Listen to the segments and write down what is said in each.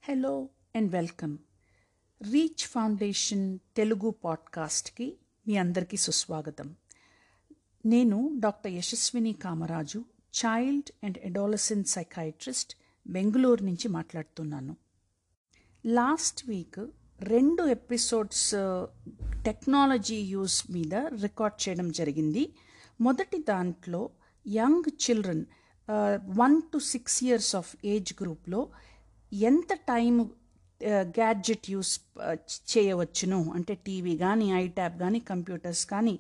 hello and welcome reach foundation Telugu పాడ్కాస్ట్కి మీ అందరికీ సుస్వాగతం నేను doctor Yashaswini Kamaraju child and adolescent psychiatrist Bengaluru నుంచి మాట్లాడుతున్నాను లాస్ట్ వీక్ రెండు ఎపిసోడ్స్ టెక్నాలజీ యూస్ మీద రికార్డ్ చేయడం జరిగింది మొదటి దాంట్లో young children one to six years of age గ్రూప్లో ఎంత టైం గ్యాడ్జెట్ యూస్ చేయవచ్చును అంటే టీవీ కానీ ఐట్యాబ్ కానీ కంప్యూటర్స్ కానీ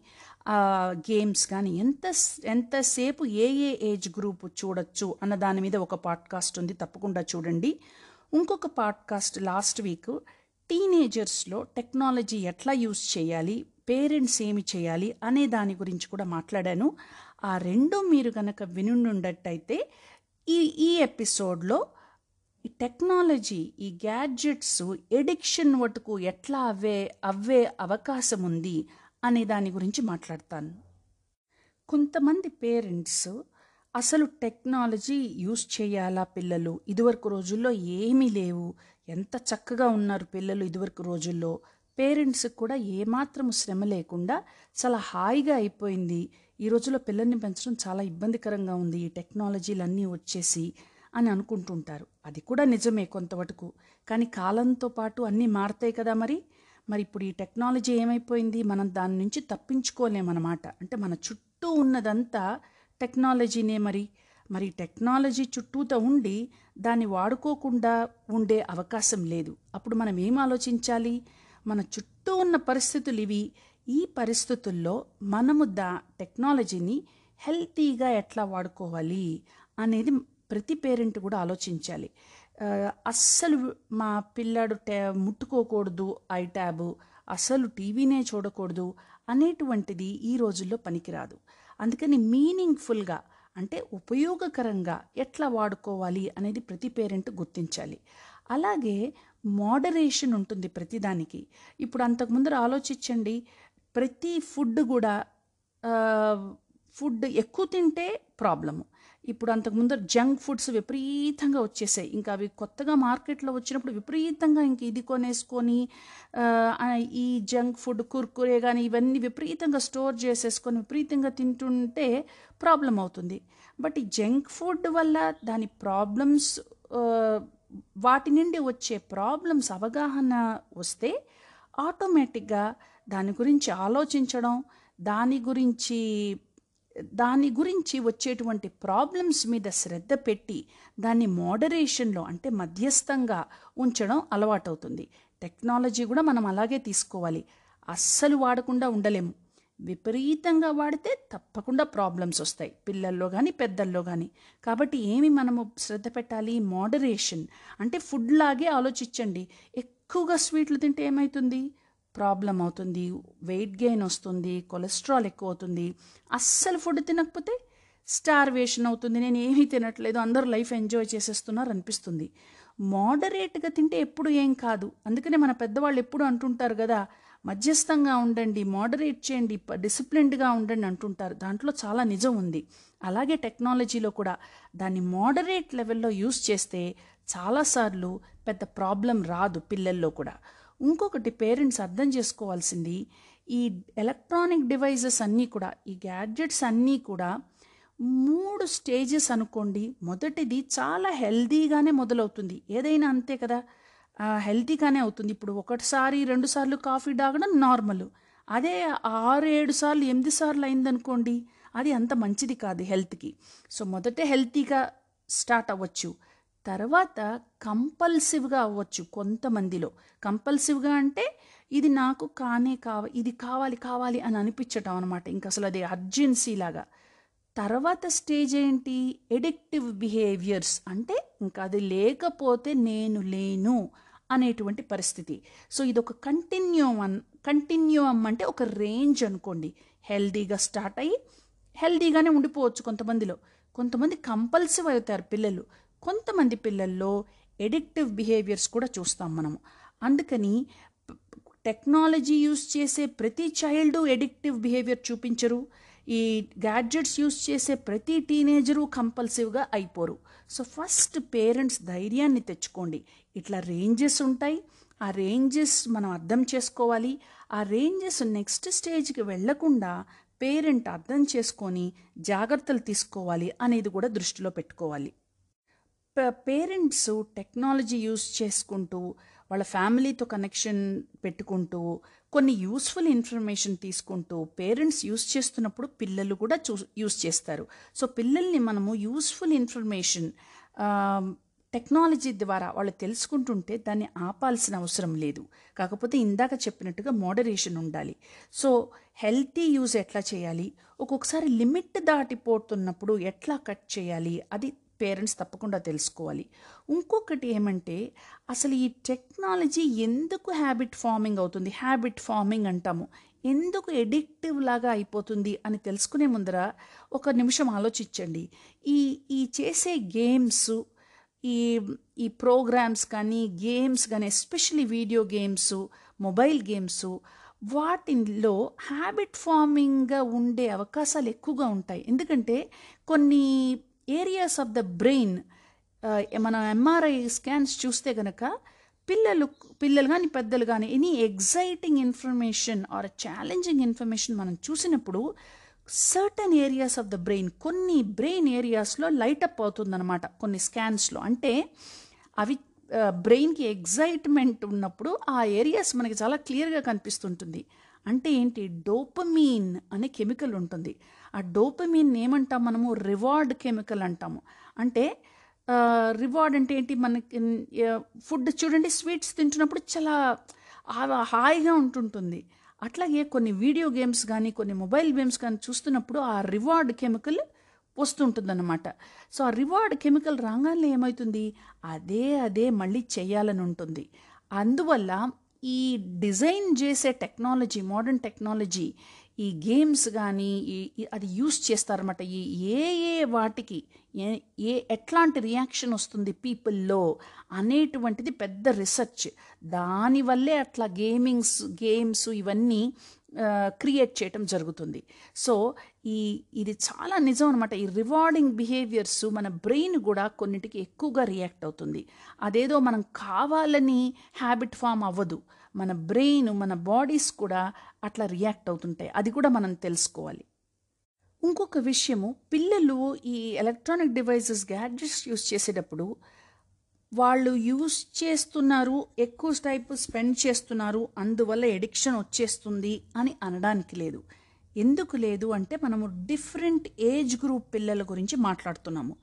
గేమ్స్ కానీ ఎంత ఎంతసేపు ఏ ఏ ఏజ్ గ్రూప్ చూడొచ్చు అన్న దాని మీద ఒక పాడ్కాస్ట్ ఉంది తప్పకుండా చూడండి ఇంకొక పాడ్కాస్ట్ లాస్ట్ వీక్ టీనేజర్స్లో టెక్నాలజీ ఎట్లా యూస్ చేయాలి పేరెంట్స్ ఏమి చేయాలి అనే దాని గురించి కూడా మాట్లాడాను ఆ రెండు మీరు కనుక వినుండట్టయితే ఈ ఈ ఎపిసోడ్లో ఈ టెక్నాలజీ ఈ గ్యాడ్జెట్స్ ఎడిక్షన్ వటుకు ఎట్లా అవే అవ్వే అవకాశం ఉంది అనే దాని గురించి మాట్లాడతాను కొంతమంది పేరెంట్స్ అసలు టెక్నాలజీ యూస్ చేయాలా పిల్లలు ఇదివరకు రోజుల్లో ఏమీ లేవు ఎంత చక్కగా ఉన్నారు పిల్లలు ఇదివరకు రోజుల్లో పేరెంట్స్కి కూడా ఏమాత్రం శ్రమ లేకుండా చాలా హాయిగా అయిపోయింది ఈ రోజుల్లో పిల్లల్ని పెంచడం చాలా ఇబ్బందికరంగా ఉంది ఈ టెక్నాలజీలు అన్నీ వచ్చేసి అని అనుకుంటుంటారు అది కూడా నిజమే కొంతవరకు కానీ కాలంతో పాటు అన్నీ మారుతాయి కదా మరి మరి ఇప్పుడు ఈ టెక్నాలజీ ఏమైపోయింది మనం దాని నుంచి తప్పించుకోలేమన్నమాట అంటే మన చుట్టూ ఉన్నదంతా టెక్నాలజీనే మరి మరి టెక్నాలజీ చుట్టూతో ఉండి దాన్ని వాడుకోకుండా ఉండే అవకాశం లేదు అప్పుడు మనం ఏం ఆలోచించాలి మన చుట్టూ ఉన్న పరిస్థితులు ఇవి ఈ పరిస్థితుల్లో మనము దా టెక్నాలజీని హెల్తీగా ఎట్లా వాడుకోవాలి అనేది ప్రతి పేరెంట్ కూడా ఆలోచించాలి అస్సలు మా పిల్లాడు టే ముట్టుకోకూడదు ఐ ట్యాబ్ అసలు టీవీనే చూడకూడదు అనేటువంటిది ఈ రోజుల్లో పనికిరాదు అందుకని మీనింగ్ఫుల్గా అంటే ఉపయోగకరంగా ఎట్లా వాడుకోవాలి అనేది ప్రతి పేరెంట్ గుర్తించాలి అలాగే మోడరేషన్ ఉంటుంది ప్రతిదానికి ఇప్పుడు అంతకుముందర ఆలోచించండి ప్రతి ఫుడ్ కూడా ఫుడ్ ఎక్కువ తింటే ప్రాబ్లము ఇప్పుడు అంతకుముందు జంక్ ఫుడ్స్ విపరీతంగా వచ్చేసాయి ఇంకా అవి కొత్తగా మార్కెట్లో వచ్చినప్పుడు విపరీతంగా ఇంక ఇది కొనేసుకొని ఈ జంక్ ఫుడ్ కుర్కురే కానీ ఇవన్నీ విపరీతంగా స్టోర్ చేసేసుకొని విపరీతంగా తింటుంటే ప్రాబ్లం అవుతుంది బట్ ఈ జంక్ ఫుడ్ వల్ల దాని ప్రాబ్లమ్స్ వాటి నుండి వచ్చే ప్రాబ్లమ్స్ అవగాహన వస్తే ఆటోమేటిక్గా దాని గురించి ఆలోచించడం దాని గురించి దాని గురించి వచ్చేటువంటి ప్రాబ్లమ్స్ మీద శ్రద్ధ పెట్టి దాన్ని మోడరేషన్లో అంటే మధ్యస్థంగా ఉంచడం అలవాటవుతుంది టెక్నాలజీ కూడా మనం అలాగే తీసుకోవాలి అస్సలు వాడకుండా ఉండలేము విపరీతంగా వాడితే తప్పకుండా ప్రాబ్లమ్స్ వస్తాయి పిల్లల్లో కానీ పెద్దల్లో కానీ కాబట్టి ఏమి మనము శ్రద్ధ పెట్టాలి మోడరేషన్ అంటే ఫుడ్ లాగే ఆలోచించండి ఎక్కువగా స్వీట్లు తింటే ఏమవుతుంది ప్రాబ్లం అవుతుంది వెయిట్ గెయిన్ వస్తుంది కొలెస్ట్రాల్ ఎక్కువ అవుతుంది అస్సలు ఫుడ్ తినకపోతే స్టార్వేషన్ అవుతుంది నేను ఏమీ తినట్లేదు అందరూ లైఫ్ ఎంజాయ్ చేసేస్తున్నారు అనిపిస్తుంది మోడరేట్గా తింటే ఎప్పుడు ఏం కాదు అందుకనే మన పెద్దవాళ్ళు ఎప్పుడు అంటుంటారు కదా మధ్యస్థంగా ఉండండి మోడరేట్ చేయండి డిసిప్లిన్డ్గా ఉండండి అంటుంటారు దాంట్లో చాలా నిజం ఉంది అలాగే టెక్నాలజీలో కూడా దాన్ని మోడరేట్ లెవెల్లో యూస్ చేస్తే చాలాసార్లు పెద్ద ప్రాబ్లం రాదు పిల్లల్లో కూడా ఇంకొకటి పేరెంట్స్ అర్థం చేసుకోవాల్సింది ఈ ఎలక్ట్రానిక్ డివైజెస్ అన్నీ కూడా ఈ గ్యాడ్జెట్స్ అన్నీ కూడా మూడు స్టేజెస్ అనుకోండి మొదటిది చాలా హెల్దీగానే మొదలవుతుంది ఏదైనా అంతే కదా హెల్తీగానే అవుతుంది ఇప్పుడు ఒకటిసారి రెండు సార్లు కాఫీ తాగడం నార్మల్ అదే ఆరు ఏడు సార్లు ఎనిమిది సార్లు అయిందనుకోండి అది అంత మంచిది కాదు హెల్త్కి సో మొదటే హెల్తీగా స్టార్ట్ అవ్వచ్చు తర్వాత కంపల్సివ్గా అవ్వచ్చు కొంతమందిలో కంపల్సివ్గా అంటే ఇది నాకు కానే కావ ఇది కావాలి కావాలి అని అనిపించటం అనమాట ఇంక అసలు అది అర్జెన్సీ లాగా తర్వాత స్టేజ్ ఏంటి ఎడిక్టివ్ బిహేవియర్స్ అంటే ఇంకా అది లేకపోతే నేను లేను అనేటువంటి పరిస్థితి సో ఇది ఒక కంటిన్యూమ్ అన్ కంటిన్యూమ్ అంటే ఒక రేంజ్ అనుకోండి హెల్దీగా స్టార్ట్ అయ్యి హెల్దీగానే ఉండిపోవచ్చు కొంతమందిలో కొంతమంది కంపల్సివ్ అవుతారు పిల్లలు కొంతమంది పిల్లల్లో ఎడిక్టివ్ బిహేవియర్స్ కూడా చూస్తాం మనము అందుకని టెక్నాలజీ యూస్ చేసే ప్రతి చైల్డ్ ఎడిక్టివ్ బిహేవియర్ చూపించరు ఈ గ్యాడ్జెట్స్ యూస్ చేసే ప్రతి టీనేజరు కంపల్సివ్గా అయిపోరు సో ఫస్ట్ పేరెంట్స్ ధైర్యాన్ని తెచ్చుకోండి ఇట్లా రేంజెస్ ఉంటాయి ఆ రేంజెస్ మనం అర్థం చేసుకోవాలి ఆ రేంజెస్ నెక్స్ట్ స్టేజ్కి వెళ్లకుండా పేరెంట్ అర్థం చేసుకొని జాగ్రత్తలు తీసుకోవాలి అనేది కూడా దృష్టిలో పెట్టుకోవాలి పేరెంట్స్ టెక్నాలజీ యూస్ చేసుకుంటూ వాళ్ళ ఫ్యామిలీతో కనెక్షన్ పెట్టుకుంటూ కొన్ని యూస్ఫుల్ ఇన్ఫర్మేషన్ తీసుకుంటూ పేరెంట్స్ యూస్ చేస్తున్నప్పుడు పిల్లలు కూడా చూ యూస్ చేస్తారు సో పిల్లల్ని మనము యూస్ఫుల్ ఇన్ఫర్మేషన్ టెక్నాలజీ ద్వారా వాళ్ళు తెలుసుకుంటుంటే దాన్ని ఆపాల్సిన అవసరం లేదు కాకపోతే ఇందాక చెప్పినట్టుగా మోడరేషన్ ఉండాలి సో హెల్తీ యూజ్ ఎట్లా చేయాలి ఒక్కొక్కసారి లిమిట్ దాటిపోతున్నప్పుడు ఎట్లా కట్ చేయాలి అది పేరెంట్స్ తప్పకుండా తెలుసుకోవాలి ఇంకొకటి ఏమంటే అసలు ఈ టెక్నాలజీ ఎందుకు హ్యాబిట్ ఫార్మింగ్ అవుతుంది హ్యాబిట్ ఫార్మింగ్ అంటాము ఎందుకు ఎడిక్టివ్ లాగా అయిపోతుంది అని తెలుసుకునే ముందర ఒక నిమిషం ఆలోచించండి ఈ ఈ చేసే గేమ్స్ ఈ ఈ ప్రోగ్రామ్స్ కానీ గేమ్స్ కానీ especially video games mobile games వాటిల్లో హ్యాబిట్ ఫార్మింగ్గా ఉండే అవకాశాలు ఎక్కువగా ఉంటాయి ఎందుకంటే కొన్ని ఏరియాస్ ఆఫ్ ద బ్రెయిన్ మనం ఎంఆర్ఐ స్కాన్స్ చూస్తే కనుక పిల్లలు పిల్లలు కానీ పెద్దలు కానీ any exciting information or challenging information మనం చూసినప్పుడు certain areas of the brain కొన్ని బ్రెయిన్ ఏరియాస్లో లైట్ అప్ అవుతుందన్నమాట కొన్ని స్కాన్స్లో అంటే అవి బ్రెయిన్కి ఎగ్జైట్మెంట్ ఉన్నప్పుడు ఆ ఏరియాస్ మనకి చాలా క్లియర్గా కనిపిస్తుంటుంది అంటే ఏంటి డోపమీన్ అనే కెమికల్ ఉంటుంది ఆ డోపమీన్ ఏమంటాం మనము రివార్డ్ కెమికల్ అంటాము అంటే రివార్డ్ అంటే ఏంటి మనకి ఫుడ్ చూడండి స్వీట్స్ తింటున్నప్పుడు చాలా హాయిగా ఉంటుంటుంది అట్లాగే కొన్ని వీడియో గేమ్స్ కానీ కొన్ని మొబైల్ గేమ్స్ కానీ చూస్తున్నప్పుడు ఆ రివార్డ్ కెమికల్ వస్తుంటుందన్నమాట సో ఆ రివార్డ్ కెమికల్ రాగానే ఏమవుతుంది అదే అదే మళ్ళీ చేయాలని ఉంటుంది అందువల్ల ఈ డిజైన్ చేసే టెక్నాలజీ మోడర్న్ టెక్నాలజీ ఈ గేమ్స్ కానీ ఈ అది యూస్ చేస్తారన్నమాట ఈ ఏ ఏ వాటికి ఏ ఏ ఎట్లాంటి రియాక్షన్ వస్తుంది పీపుల్లో అనేటువంటిది పెద్ద రీసెర్చ్ దానివల్లే అట్లా గేమింగ్స్ గేమ్స్ ఇవన్నీ క్రియేట్ చేయటం జరుగుతుంది సో ఈ ఇది చాలా నిజం అనమాట ఈ రివార్డింగ్ బిహేవియర్స్ మన బ్రెయిన్ కూడా కొన్నిటికి ఎక్కువగా రియాక్ట్ అవుతుంది అదేదో మనం కావాలని హ్యాబిట్ ఫామ్ అవ్వదు మన బ్రెయిన్ మన బాడీస్ కూడా అట్లా రియాక్ట్ అవుతుంటాయి అది కూడా మనం తెలుసుకోవాలి ఇంకొక విషయము పిల్లలు ఈ ఎలక్ట్రానిక్ డివైసెస్ గ్యాడ్జెట్స్ యూస్ చేసేటప్పుడు వాళ్ళు యూస్ చేస్తున్నారు ఎక్కువ టైప్ స్పెండ్ చేస్తున్నారు అందువల్ల ఎడిక్షన్ వచ్చేస్తుంది అని అనడానికి లేదు ఎందుకు లేదు అంటే మనము డిఫరెంట్ ఏజ్ గ్రూప్ పిల్లల గురించి మాట్లాడుతున్నాము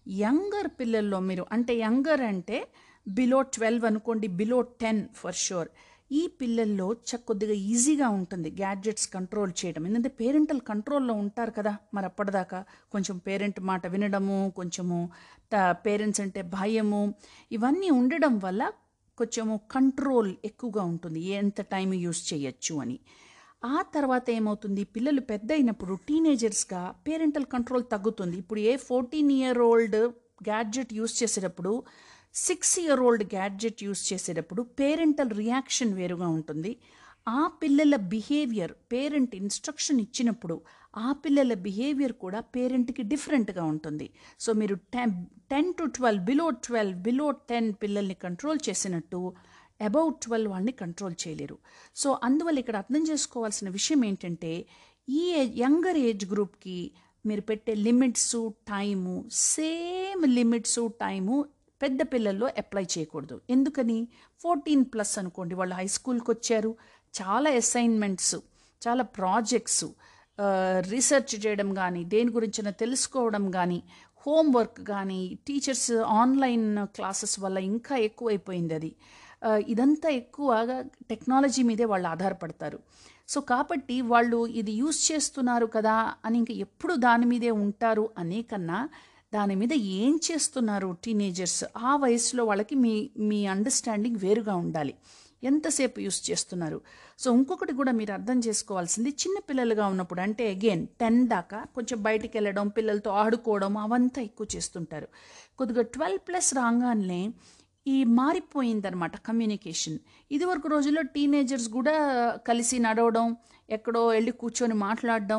యంగర్ పిల్లల్లో మీరు అంటే యంగర్ అంటే బిలో ట్వెల్వ్ అనుకోండి బిలో టెన్ ఫర్ షూర్ ఈ పిల్లల్లో చ కొద్దిగా ఈజీగా ఉంటుంది గ్యాడ్జెట్స్ కంట్రోల్ చేయడం ఎందుకంటే పేరెంటల్ కంట్రోల్లో ఉంటారు కదా మరి అప్పటిదాకా కొంచెం పేరెంట్ మాట వినడము కొంచెము పేరెంట్స్ అంటే భయము ఇవన్నీ ఉండడం వల్ల కొంచెము కంట్రోల్ ఎక్కువగా ఉంటుంది ఎంత టైం యూస్ చేయొచ్చు అని ఆ తర్వాత ఏమవుతుంది పిల్లలు పెద్ద అయినప్పుడు టీనేజర్స్గా పేరెంటల్ కంట్రోల్ తగ్గుతుంది ఇప్పుడు a fourteen year old gadget use చేసేటప్పుడు six year old gadget use చేసేటప్పుడు పేరెంటల్ రియాక్షన్ వేరుగా ఉంటుంది ఆ పిల్లల బిహేవియర్ పేరెంట్ ఇన్స్ట్రక్షన్ ఇచ్చినప్పుడు ఆ పిల్లల బిహేవియర్ కూడా పేరెంట్కి డిఫరెంట్గా ఉంటుంది సో మీరు ten ten to twelve below twelve below ten పిల్లల్ని కంట్రోల్ చేసినట్టు అబౌట్ ట్వెల్వ్ వాళ్ళని కంట్రోల్ చేయలేరు సో అందువల్ల ఇక్కడ అర్థం చేసుకోవాల్సిన విషయం ఏంటంటే ఈ యంగర్ ఏజ్ గ్రూప్కి మీరు పెట్టే limits time same limits time పెద్ద పిల్లల్లో అప్లై చేయకూడదు ఎందుకని ఫోర్టీన్ ప్లస్ అనుకోండి వాళ్ళు హై స్కూల్కి వచ్చారు చాలా అసైన్మెంట్స్ చాలా ప్రాజెక్ట్స్ రీసెర్చ్ చేయడం కానీ దేని గురించిన తెలుసుకోవడం కానీ హోంవర్క్ కానీ టీచర్స్ ఆన్లైన్ క్లాసెస్ వల్ల ఇంకా ఎక్కువైపోయింది అది ఇదంతా ఎక్కువగా టెక్నాలజీ మీదే వాళ్ళు ఆధారపడతారు సో కాబట్టి వాళ్ళు ఇది యూస్ చేస్తున్నారు కదా అని ఇంకా ఎప్పుడు దాని మీదే ఉంటారు అనే కన్నా దాని మీద ఏం చేస్తున్నారు టీనేజర్స్ ఆ వయసులో వాళ్ళకి మీ మీ అండర్స్టాండింగ్ వేరుగా ఉండాలి ఎంతసేపు యూస్ చేస్తున్నారు సో ఇంకొకటి కూడా మీరు అర్థం చేసుకోవాల్సింది చిన్న పిల్లలుగా ఉన్నప్పుడు అంటే అగైన్ టెన్ దాకా కొంచెం బయటికి వెళ్ళడం పిల్లలతో ఆడుకోవడం అవంతా ఎక్కువ చేస్తుంటారు కొద్దిగా ట్వెల్వ్ ప్లస్ రాగానే ఈ మారిపోయిందనమాట కమ్యూనికేషన్ ఇదివరకు రోజుల్లో టీనేజర్స్ కూడా కలిసి నడవడం ఎక్కడో వెళ్ళి కూర్చొని మాట్లాడడం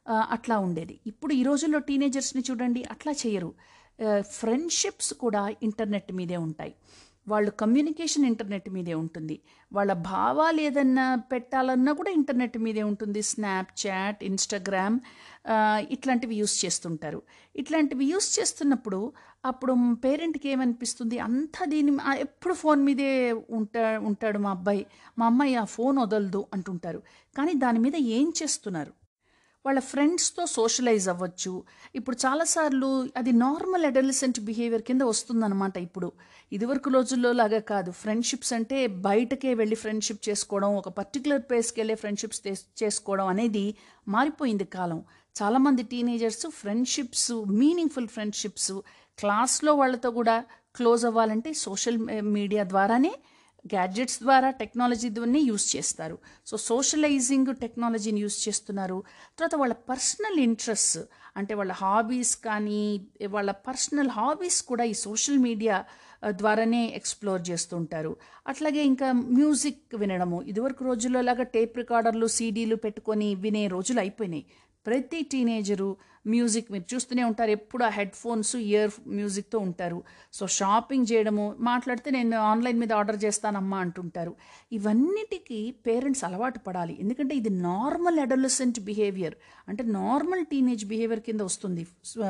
ఆ, అట్లా ఉండేది ఇప్పుడు ఈ రోజుల్లో టీనేజర్స్ని చూడండి అట్లా చేయరు ఫ్రెండ్షిప్స్ కూడా ఇంటర్నెట్ మీదే ఉంటాయి వాళ్ళు కమ్యూనికేషన్ ఇంటర్నెట్ మీదే ఉంటుంది వాళ్ళ భావాలు ఏదన్నా పెట్టాలన్నా కూడా ఇంటర్నెట్ మీదే ఉంటుంది స్నాప్చాట్ ఇన్స్టాగ్రామ్ ఆ, ఇట్లాంటివి యూస్ చేస్తుంటారు ఇట్లాంటివి యూస్ చేస్తున్నప్పుడు అప్పుడు పేరెంట్కి ఏమనిపిస్తుంది అంతా దీని ఆ, ఎప్పుడు ఫోన్ మీదే ఉంటా ఉంటాడు మా అబ్బాయి మా అమ్మాయి ఆ ఫోన్ వదలదు అంటుంటారు కానీ దాని మీద ఏం చేస్తున్నారు వాళ్ళ ఫ్రెండ్స్తో సోషలైజ్ అవ్వచ్చు ఇప్పుడు చాలాసార్లు అది నార్మల్ అడలసెంట్ బిహేవియర్ కింద వస్తుందన్నమాట ఇప్పుడు ఇదివరకు రోజుల్లో లాగా కాదు ఫ్రెండ్షిప్స్ అంటే బయటకే వెళ్ళి ఫ్రెండ్షిప్ చేసుకోవడం ఒక పర్టికులర్ ప్లేస్కి వెళ్ళే ఫ్రెండ్షిప్స్ చేసుకోవడం అనేది మారిపోయింది కాలం చాలామంది టీనేజర్స్ ఫ్రెండ్షిప్స్ మీనింగ్ఫుల్ ఫ్రెండ్షిప్స్ క్లాస్లో వాళ్ళతో కూడా క్లోజ్ అవ్వాలంటే సోషల్ మీడియా ద్వారానే గ్యాడ్జెట్స్ ద్వారా టెక్నాలజీ ద్వారా యూస్ చేస్తారు సో సోషలైజింగ్ టెక్నాలజీని యూస్ చేస్తున్నారు తర్వాత వాళ్ళ పర్సనల్ ఇంట్రెస్ట్ అంటే వాళ్ళ హాబీస్ కానీ వాళ్ళ పర్సనల్ హాబీస్ కూడా ఈ సోషల్ మీడియా ద్వారానే ఎక్స్ప్లోర్ చేస్తుంటారు అట్లాగే ఇంకా మ్యూజిక్ వినడము ఇదివరకు రోజుల్లో లాగా టేప్ రికార్డర్లు సీడీలు పెట్టుకొని వినే రోజులు అయిపోయినాయి ప్రతి టీనేజరు మ్యూజిక్ మీరు చూస్తూనే ఉంటారు ఎప్పుడు ఆ హెడ్ ఫోన్స్ ఇయర్ మ్యూజిక్తో ఉంటారు సో షాపింగ్ చేయడము మాట్లాడితే నేను ఆన్లైన్ మీద ఆర్డర్ చేస్తానమ్మా అంటుంటారు ఇవన్నిటికీ పేరెంట్స్ అలవాటు పడాలి ఎందుకంటే ఇది నార్మల్ అడలసెంట్ బిహేవియర్ అంటే నార్మల్ టీనేజ్ బిహేవియర్ కింద వస్తుంది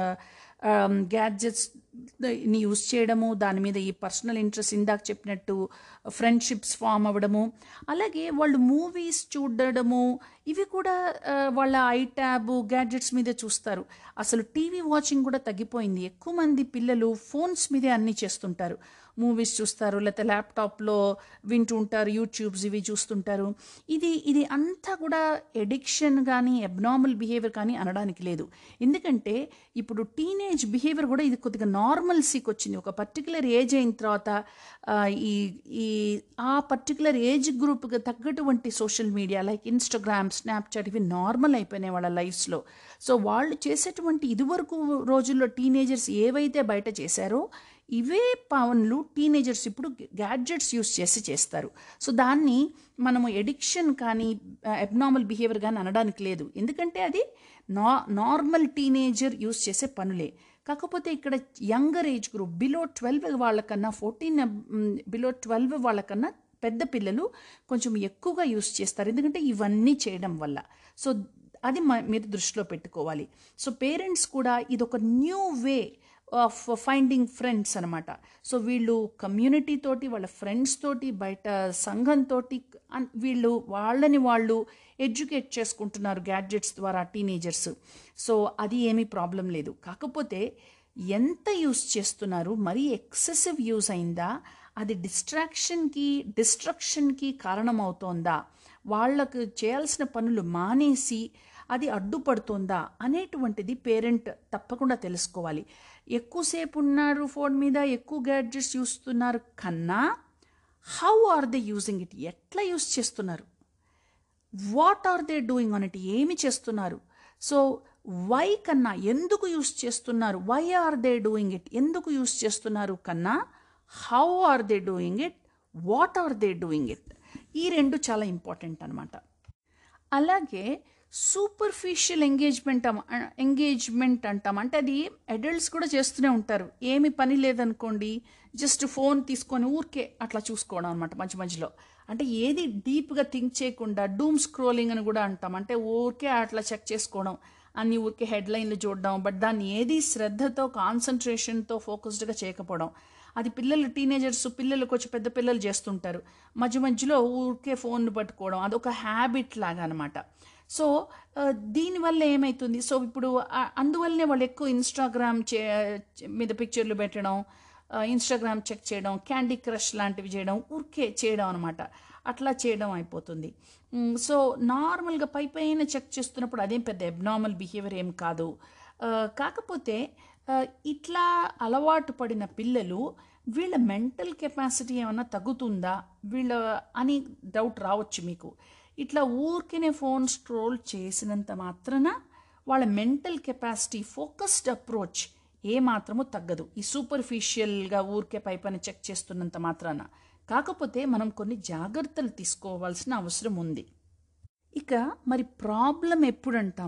గ్యాడ్జెట్స్ని యూస్ చేయడము దాని మీద ఈ పర్సనల్ ఇంట్రెస్ట్ ఇందాక చెప్పినట్టు ఫ్రెండ్షిప్స్ ఫామ్ అవ్వడము అలాగే వాళ్ళు మూవీస్ చూడడము ఇవి కూడా ఆ, వాళ్ళ ఐ ట్యాబ్ గ్యాడ్జెట్స్ మీదే చూస్తారు అసలు టీవీ వాచింగ్ కూడా తగ్గిపోయింది ఎక్కువ మంది పిల్లలు ఫోన్స్ మీదే అన్నీ చేస్తుంటారు మూవీస్ చూస్తారు లేకపోతే ల్యాప్టాప్లో వింటూ ఉంటారు యూట్యూబ్స్ ఇవి చూస్తుంటారు ఇది ఇది అంతా కూడా ఎడిక్షన్ కానీ అబ్నార్మల్ బిహేవియర్ కానీ అనడానికి లేదు ఎందుకంటే ఇప్పుడు టీనేజ్ బిహేవియర్ కూడా ఇది కొద్దిగా నార్మల్సీకి వచ్చింది ఒక పర్టికులర్ ఏజ్ అయిన తర్వాత ఆ, ఈ ఈ ఆ పర్టికులర్ ఏజ్ గ్రూప్కి తగ్గటువంటి social media like Instagram Snapchat ఇవి నార్మల్ అయిపోయినాయి వాళ్ళ లైఫ్స్లో సో వాళ్ళు చేసేటువంటి ఇదివరకు రోజుల్లో టీనేజర్స్ ఏవైతే బయట చేశారో ఇవే పవన్లు టీనేజర్స్ ఇప్పుడు గ్యాడ్జెట్స్ యూస్ చేసి చేస్తారు సో దాన్ని మనము ఎడిక్షన్ కానీ అబ్నార్మల్ బిహేవియర్ కానీ అనడానికి లేదు ఎందుకంటే అది నా నార్మల్ టీనేజర్ యూస్ చేసే పనులే కాకపోతే ఇక్కడ younger age group below twelve వాళ్ళకన్నా ఫోర్టీన్ బిలో ట్వెల్వ్ వాళ్ళకన్నా పెద్ద పిల్లలు కొంచెం ఎక్కువగా యూస్ చేస్తారు ఎందుకంటే ఇవన్నీ చేయడం వల్ల సో అది మ- మీరు దృష్టిలో పెట్టుకోవాలి సో పేరెంట్స్ కూడా ఇది ఒక new way of finding friends అనమాట సో వీళ్ళు కమ్యూనిటీ తోటి వాళ్ళ ఫ్రెండ్స్ తోటి బయట సంఘంతో వీళ్ళు వాళ్ళని వాళ్ళు ఎడ్యుకేట్ చేసుకుంటున్నారు గ్యాడ్జెట్స్ ద్వారా టీనేజర్స్ సో అది ఏమీ ప్రాబ్లం లేదు కాకపోతే ఎంత యూస్ చేస్తున్నారు మరీ ఎక్సెసివ్ యూస్ అయిందా అది డిస్ట్రాక్షన్కి డిస్ట్రక్షన్కి కారణమవుతోందా వాళ్ళకు చేయాల్సిన పనులు మానేసి అది అడ్డుపడుతోందా అనేటువంటిది పేరెంట్ తప్పకుండా తెలుసుకోవాలి ఎక్కువసేపు ఉన్నారు ఫోన్ మీద ఎక్కువ గ్యాడ్జెట్స్ చూస్తున్నారు కన్నా how are they using it ఎట్లా యూస్ చేస్తున్నారు what are they doing on it ఏమి చేస్తున్నారు సో వై కన్నా ఎందుకు యూస్ చేస్తున్నారు why are they doing it ఎందుకు యూస్ చేస్తున్నారు కన్నా how are they doing it what are they doing it ఈ రెండు చాలా ఇంపార్టెంట్ అనమాట అలాగే సూపర్ఫిషియల్ ఎంగేజ్మెంట్ ఎంగేజ్మెంట్ అంటాం అంటే అది అడల్ట్స్ కూడా చేస్తూనే ఉంటారు ఏమి పని లేదనుకోండి జస్ట్ ఫోన్ తీసుకొని ఊరికే అట్లా చూసుకోవడం అనమాట మధ్య మధ్యలో అంటే ఏది డీప్గా థింక్ చేయకుండా డూమ్ స్క్రోలింగ్ అని కూడా అంటాం అంటే ఊరికే అట్లా చెక్ చేసుకోవడం అన్ని ఊరికే హెడ్లైన్లు చూడడం బట్ దాన్ని ఏది శ్రద్ధతో కాన్సన్ట్రేషన్తో ఫోకస్డ్గా చేయకపోవడం అది పిల్లలు టీనేజర్స్ పిల్లలు కొంచెం పెద్ద పిల్లలు చేస్తుంటారు మధ్య మధ్యలో ఊరికే ఫోన్ పట్టుకోవడం అదొక హ్యాబిట్ లాగా అనమాట సో ఆ, దీనివల్ల ఏమవుతుంది సో ఇప్పుడు ఆ, అందువల్లనే వాళ్ళు ఎక్కువ ఇన్స్టాగ్రామ్ చే మీద పిక్చర్లు పెట్టడం ఆ, ఇన్స్టాగ్రామ్ చెక్ చేయడం క్యాండీ క్రష్ లాంటివి చేయడం ఊరికే చేయడం అనమాట అట్లా చేయడం అయిపోతుంది మ్, సో నార్మల్గా పై పైన చెక్ చేస్తున్నప్పుడు అదేం పెద్ద అబ్నార్మల్ బిహేవియర్ ఏం కాదు ఆ, కాకపోతే ఆ, ఇట్లా అలవాటు పడిన పిల్లలు వీళ్ళ మెంటల్ కెపాసిటీ ఏమన్నా తగ్గుతుందా వీళ్ళ అని డౌట్ రావచ్చు మీకు ఇట్లా ఊరికనే ఫోన్ స్క్రోల్ చేసినంత మాత్రాన వాళ్ళ మెంటల్ కెపాసిటీ ఫోకస్డ్ అప్రోచ్ ఏ మాత్రము తగ్గదు ఈ సూపర్ఫిషియల్గా ఊరికే పైపైన చెక్ చేస్తున్నంత మాత్రాన కాకపోతే మనం కొన్ని జాగ్రత్తలు తీసుకోవాల్సిన అవసరం ఉంది ఇక మరి ప్రాబ్లం ఎప్పుడు అంటాము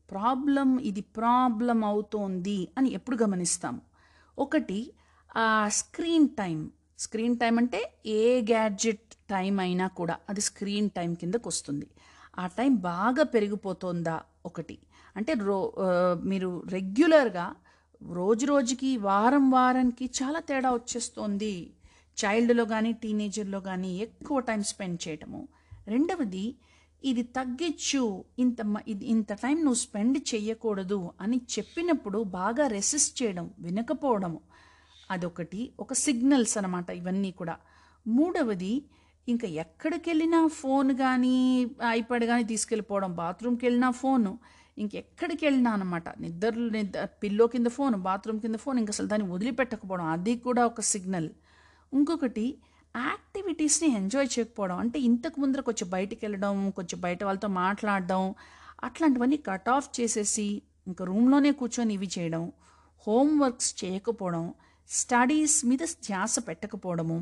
ప్రాబ్లం ఇది ప్రాబ్లం అవుతోంది అని ఎప్పుడు గమనిస్తాము ఒకటి ఆ స్క్రీన్ టైం స్క్రీన్ టైం అంటే ఏ గ్యాడ్జెట్ టైం అయినా కూడా అది స్క్రీన్ టైం కిందకు వస్తుంది ఆ టైం బాగా పెరిగిపోతుందా ఒకటి అంటే రో ఆ, మీరు రెగ్యులర్గా రోజు రోజుకి వారం వారానికి చాలా తేడా వచ్చేస్తోంది చైల్డ్లో కానీ టీనేజర్లో కానీ ఎక్కువ టైం స్పెండ్ చేయటము రెండవది ఇది తగ్గించు ఇంత మ- ఇది ఇంత టైం నువ్వు స్పెండ్ చేయకూడదు అని చెప్పినప్పుడు బాగా రెసిస్ట్ చేయడం వినకపోవడము అదొకటి ఒక సిగ్నల్స్ అనమాట ఇవన్నీ కూడా మూడవది ఇంకా ఎక్కడికి వెళ్ళినా ఫోన్ కానీ ఐప్యాడ్ కానీ తీసుకెళ్ళిపోవడం బాత్రూమ్కి వెళ్ళినా ఫోను ఇంకెక్కడికి వెళ్ళినా అనమాట నిద్ర నిద్ర పిల్లో కింద ఫోన్ బాత్రూమ్ కింద ఫోన్ ఇంకా అసలు దాన్ని వదిలిపెట్టకపోవడం అది కూడా ఒక సిగ్నల్ ఇంకొకటి యాక్టివిటీస్ని ఎంజాయ్ చేయకపోవడం అంటే ఇంతకు ముందర కొంచెం బయటికి వెళ్ళడం కొంచెం బయట వాళ్ళతో మాట్లాడడం అట్లాంటివన్నీ కట్ ఆఫ్ చేసేసి ఇంకా రూమ్లోనే కూర్చొని ఇవి చేయడం హోంవర్క్స్ చేయకపోవడం స్టడీస్ మీద ధ్యాస పెట్టకపోవడము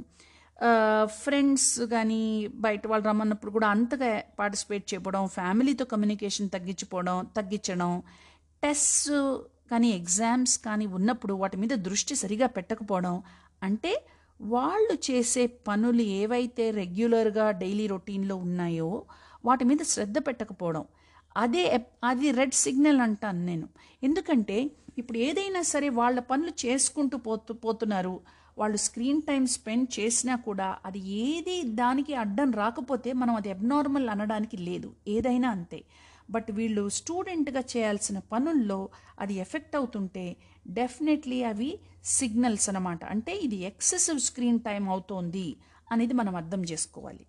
ఫ్రెండ్స్ కానీ బయట వాళ్ళు రమ్మన్నప్పుడు కూడా అంతగా పార్టిసిపేట్ చేయకపోవడం ఫ్యామిలీతో కమ్యూనికేషన్ తగ్గించిపోవడం తగ్గించడం టెస్ట్ కానీ ఎగ్జామ్స్ కానీ ఉన్నప్పుడు వాటి మీద దృష్టి సరిగా పెట్టకపోవడం అంటే వాళ్ళు చేసే పనులు ఏవైతే రెగ్యులర్గా డైలీ రొటీన్లో ఉన్నాయో వాటి మీద శ్రద్ధ పెట్టకపోవడం అదే ఎప్- అది రెడ్ సిగ్నల్ అంటాను నేను ఎందుకంటే ఇప్పుడు ఏదైనా సరే వాళ్ళ పనులు చేసుకుంటూ పోతూ పోతున్నారు వాళ్ళు స్క్రీన్ టైం స్పెండ్ చేసినా కూడా అది ఏది దానికి అడ్డం రాకపోతే మనం అది అబ్నార్మల్ అనడానికి లేదు ఏదైనా అంతే బట్ వీళ్ళు స్టూడెంట్గా చేయాల్సిన పనుల్లో అది ఎఫెక్ట్ అవుతుంటే డెఫినెట్లీ అవి సిగ్నల్స్ అన్నమాట అంటే ఇది ఎక్సెసివ్ స్క్రీన్ టైం అవుతోంది అనేది మనం అర్థం చేసుకోవాలి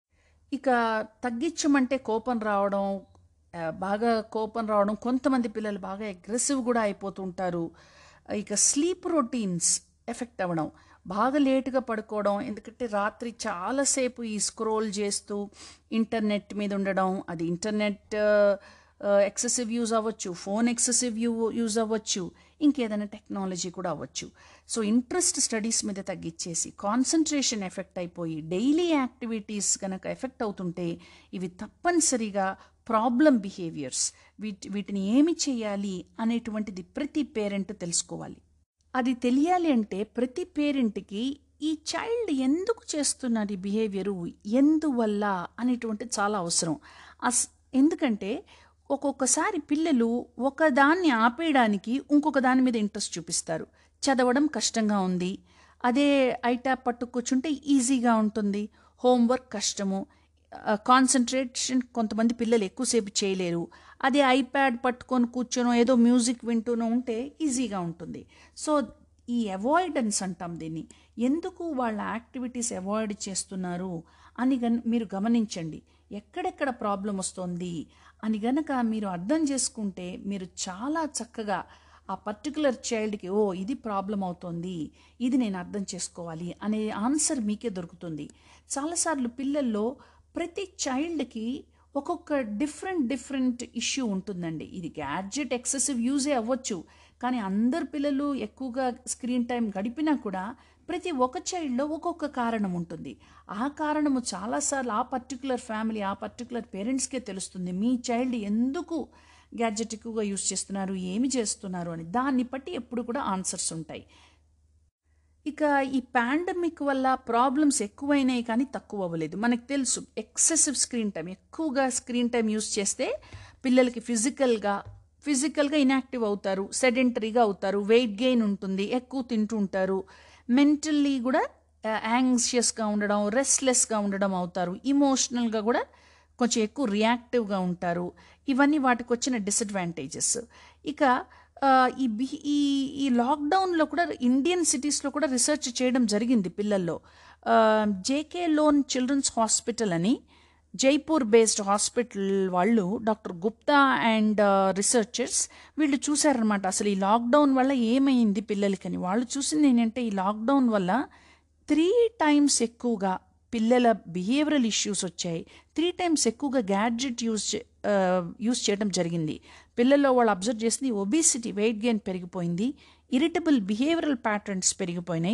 ఇక తగ్గించమంటే కోపం రావడం ఆ, బాగా కోపం రావడం కొంతమంది పిల్లలు బాగా అగ్రెసివ్ కూడా అయిపోతుంటారు ఇక స్లీప్ రొటీన్స్ ఎఫెక్ట్ అవ్వడం బాగా లేటుగా పడుకోవడం ఎందుకంటే రాత్రి చాలాసేపు ఈ స్క్రోల్ చేస్తూ ఇంటర్నెట్ మీద ఉండడం అది ఇంటర్నెట్ ఎక్సెసివ్ యూజ్ అవ్వచ్చు ఫోన్ ఎక్సెసివ్ యూ యూజ్ అవ్వచ్చు ఇంకేదైనా టెక్నాలజీ కూడా అవ్వచ్చు సో ఇంట్రెస్ట్ స్టడీస్ మీద తగ్గించేసి కాన్సన్ట్రేషన్ ఎఫెక్ట్ అయిపోయి డైలీ యాక్టివిటీస్ కనుక ఎఫెక్ట్ అవుతుంటే ఇవి తప్పనిసరిగా ప్రాబ్లం బిహేవియర్స్ వీటి వీటిని ఏమి చేయాలి అనేటువంటిది ప్రతి పేరెంట్ తెలుసుకోవాలి అది తెలియాలి అంటే ప్రతి పేరెంట్కి ఈ చైల్డ్ ఎందుకు చేస్తున్నది బిహేవియరు ఎందువల్ల అనేటువంటిది చాలా అవసరం అస్ ఎందుకంటే ఒక్కొక్కసారి పిల్లలు ఒకదాన్ని ఆపేయడానికి ఇంకొక దాని మీద ఇంట్రెస్ట్ చూపిస్తారు చదవడం కష్టంగా ఉంది అదే ఐట్యాప్ పట్టు కూర్చుంటే ఈజీగా ఉంటుంది హోంవర్క్ కష్టము కాన్సన్ట్రేషన్ కొంతమంది పిల్లలు ఎక్కువసేపు చేయలేరు అదే ఐప్యాడ్ పట్టుకొని కూర్చొనో ఏదో మ్యూజిక్ వింటూనో ఉంటే ఈజీగా ఉంటుంది సో ఈ అవాయిడెన్స్ అంటాం దీన్ని ఎందుకు వాళ్ళ యాక్టివిటీస్ అవాయిడ్ చేస్తున్నారు అని గన్ మీరు గమనించండి ఎక్కడెక్కడ ప్రాబ్లం వస్తుంది అని గనక మీరు అర్థం చేసుకుంటే మీరు చాలా చక్కగా ఆ పర్టికులర్ చైల్డ్కి ఓ ఇది ప్రాబ్లం అవుతోంది ఇది నేను అర్థం చేసుకోవాలి అనే ఆన్సర్ మీకే దొరుకుతుంది చాలాసార్లు పిల్లల్లో ప్రతి చైల్డ్కి ఒక్కొక్క డిఫరెంట్ డిఫరెంట్ ఇష్యూ ఉంటుందండి ఇది గ్యాడ్జెట్ ఎక్సెసివ్ యూజే అవ్వచ్చు కానీ అందరు పిల్లలు ఎక్కువగా స్క్రీన్ టైం గడిపినా కూడా ప్రతి ఒక్క చైల్డ్లో ఒక్కొక్క కారణం ఉంటుంది ఆ కారణము చాలాసార్లు ఆ పర్టికులర్ ఫ్యామిలీ ఆ పర్టికులర్ పేరెంట్స్కే తెలుస్తుంది మీ చైల్డ్ ఎందుకు గ్యాడ్జెట్ ఎక్కువగా యూజ్ చేస్తున్నారు ఏమి చేస్తున్నారు అని దాన్ని బట్టి ఎప్పుడు కూడా ఆన్సర్స్ ఉంటాయి ఇక ఈ పాండమిక్ వల్ల ప్రాబ్లమ్స్ ఎక్కువైనాయి కానీ తక్కువ అవ్వలేదు మనకు తెలుసు ఎక్సెసివ్ స్క్రీన్ టైం ఎక్కువగా స్క్రీన్ టైం యూస్ చేస్తే పిల్లలకి ఫిజికల్గా ఫిజికల్గా ఇన్యాక్టివ్ అవుతారు సెడెంటరీగా అవుతారు వెయిట్ గెయిన్ ఉంటుంది ఎక్కువ తింటూ ఉంటారు మెంటల్లీ కూడా యాంగ్షియస్గా ఉండడం రెస్ట్లెస్గా ఉండడం అవుతారు ఇమోషనల్గా కూడా కొంచెం ఎక్కువ రియాక్టివ్గా ఉంటారు ఇవన్నీ వాటికి వచ్చిన డిసడ్వాంటేజెస్ ఇక ఆ, ఈ బి ఈ ఈ లాక్డౌన్లో కూడా ఇండియన్ సిటీస్లో కూడా రీసెర్చ్ చేయడం జరిగింది పిల్లల్లో జేకే లోన్ చిల్డ్రన్స్ హాస్పిటల్ అని జైపూర్ బేస్డ్ హాస్పిటల్ వాళ్ళు డాక్టర్ గుప్తా అండ్ రీసెర్చర్స్ వీళ్ళు చూశారనమాట అసలు ఈ లాక్డౌన్ వల్ల ఏమైంది పిల్లలకని వాళ్ళు చూసింది ఏంటంటే ఈ లాక్డౌన్ వల్ల త్రీ టైమ్స్ ఎక్కువగా పిల్లల బిహేవియరల్ ఇష్యూస్ వచ్చాయి త్రీ టైమ్స్ ఎక్కువగా గ్యాడ్జెట్ యూజ్ యూజ్ చేయడం జరిగింది పిల్లల్లో వాళ్ళు అబ్జర్వ్ చేసింది ఒబిసిటీ వెయిట్ గెయిన్ పెరిగిపోయింది ఇరిటబుల్ బిహేవియరల్ ప్యాటర్న్స్ పెరిగిపోయినాయి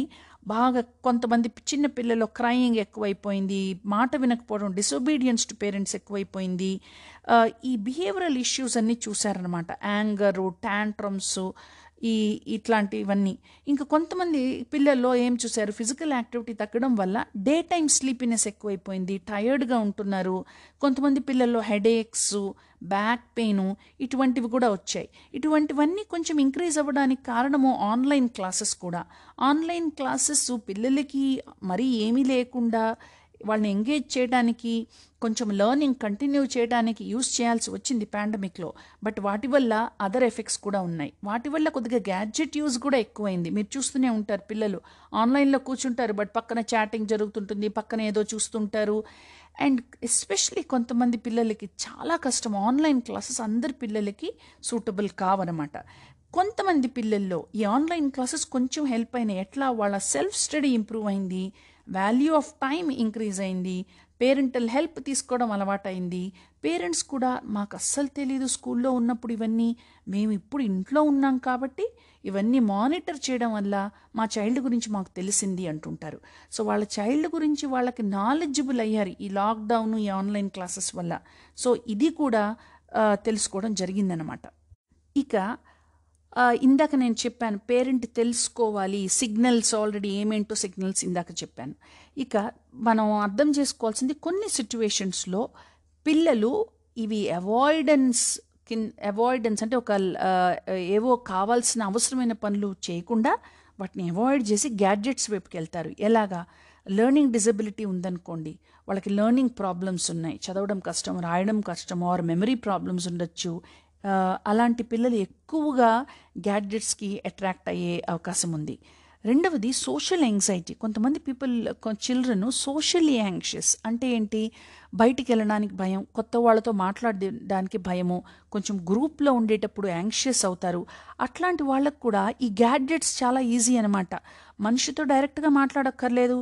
బాగా కొంతమంది చిన్న పిల్లలు క్రయింగ్ ఎక్కువైపోయింది మాట వినకపోవడం డిసొబీడియన్స్ టు పేరెంట్స్ ఎక్కువైపోయింది ఆ, ఈ బిహేవియరల్ ఇష్యూస్ అన్నీ చూసారనమాట యాంగరు ట్యాంట్రమ్స్ ఈ ఇట్లాంటివన్నీ ఇంకా కొంతమంది పిల్లల్లో ఏం చూశారు ఫిజికల్ యాక్టివిటీ తగ్గడం వల్ల డే టైం స్లీపినెస్ ఎక్కువైపోయింది టయర్డ్గా ఉంటున్నారు కొంతమంది పిల్లల్లో హెడేక్స్ బ్యాక్ పెయిన్ ఇటువంటివి కూడా వచ్చాయి ఇటువంటివన్నీ కొంచెం ఇంక్రీజ్ అవ్వడానికి కారణము ఆన్లైన్ క్లాసెస్ కూడా ఆన్లైన్ క్లాసెస్ పిల్లలకి మరీ ఏమీ లేకుండా వాళ్ళని ఎంగేజ్ చేయడానికి కొంచెం లెర్నింగ్ కంటిన్యూ చేయడానికి యూస్ చేయాల్సి వచ్చింది పాండమిక్లో బట్ వాటి వల్ల అదర్ ఎఫెక్ట్స్ కూడా ఉన్నాయి వాటి వల్ల కొద్దిగా గ్యాడ్జెట్ యూజ్ కూడా ఎక్కువైంది మీరు చూస్తూనే ఉంటారు పిల్లలు ఆన్లైన్లో కూర్చుంటారు బట్ పక్కన చాటింగ్ జరుగుతుంటుంది పక్కన ఏదో చూస్తుంటారు అండ్ ఎస్పెషలీ కొంతమంది పిల్లలకి చాలా కష్టం ఆన్లైన్ క్లాసెస్ అందరి పిల్లలకి సూటబుల్ కావన్నమాట కొంతమంది పిల్లల్లో ఈ ఆన్లైన్ క్లాసెస్ కొంచెం హెల్ప్ అయినాయి ఎట్లా వాళ్ళ సెల్ఫ్ స్టడీ ఇంప్రూవ్ అయింది వాల్యూ ఆఫ్ టైం ఇంక్రీజ్ అయింది పేరెంటల్ హెల్ప్ తీసుకోవడం అలవాటైంది పేరెంట్స్ కూడా మాకు అస్సలు తెలియదు స్కూల్లో ఉన్నప్పుడు ఇవన్నీ మేము ఇప్పుడు ఇంట్లో ఉన్నాం కాబట్టి ఇవన్నీ మానిటర్ చేయడం వల్ల మా చైల్డ్ గురించి మాకు తెలిసింది అంటుంటారు సో వాళ్ళ చైల్డ్ గురించి వాళ్ళకి నాలెడ్జబుల్ అయ్యారు ఈ లాక్డౌన్ ఈ ఆన్లైన్ క్లాసెస్ వల్ల సో ఇది కూడా ఆ, తెలుసుకోవడం జరిగిందనమాట ఇక ఆ, ఇందాక నేను చెప్పాను పేరెంట్ తెలుసుకోవాలి సిగ్నల్స్ ఆల్రెడీ ఏమేంటో సిగ్నల్స్ ఇందాక చెప్పాను ఇక మనం అర్థం చేసుకోవాల్సింది కొన్ని సిచ్యువేషన్స్లో పిల్లలు ఇవి అవాయిడెన్స్ కిన్ అవాయిడెన్స్ అంటే ఒక ఆ, ఏవో కావాల్సిన అవసరమైన పనులు చేయకుండా వాటిని అవాయిడ్ చేసి గ్యాడ్జెట్స్ వైపుకి వెళ్తారు ఎలాగా లెర్నింగ్ డిజబిలిటీ ఉందనుకోండి వాళ్ళకి లెర్నింగ్ ప్రాబ్లమ్స్ ఉన్నాయి చదవడం కష్టం రాయడం కష్టం ఆర్ మెమరీ ప్రాబ్లమ్స్ ఉండొచ్చు ఆ, అలాంటి పిల్లలు ఎక్కువగా గ్యాడ్జెట్స్కి అట్రాక్ట్ అయ్యే అవకాశం ఉంది రెండవది సోషల్ యాంగ్జైటీ కొంతమంది పీపుల్ చిల్డ్రన్ సోషల్లీ యాంగ్షియస్ అంటే ఏంటి బయటికి వెళ్ళడానికి భయం కొత్త వాళ్ళతో మాట్లాడడానికి భయము కొంచెం గ్రూప్లో ఉండేటప్పుడు యాంగ్షియస్ అవుతారు అట్లాంటి వాళ్ళకు కూడా ఈ గ్యాడ్జెట్స్ చాలా ఈజీ అనమాట మనిషితో డైరెక్ట్గా మాట్లాడక్కర్లేదు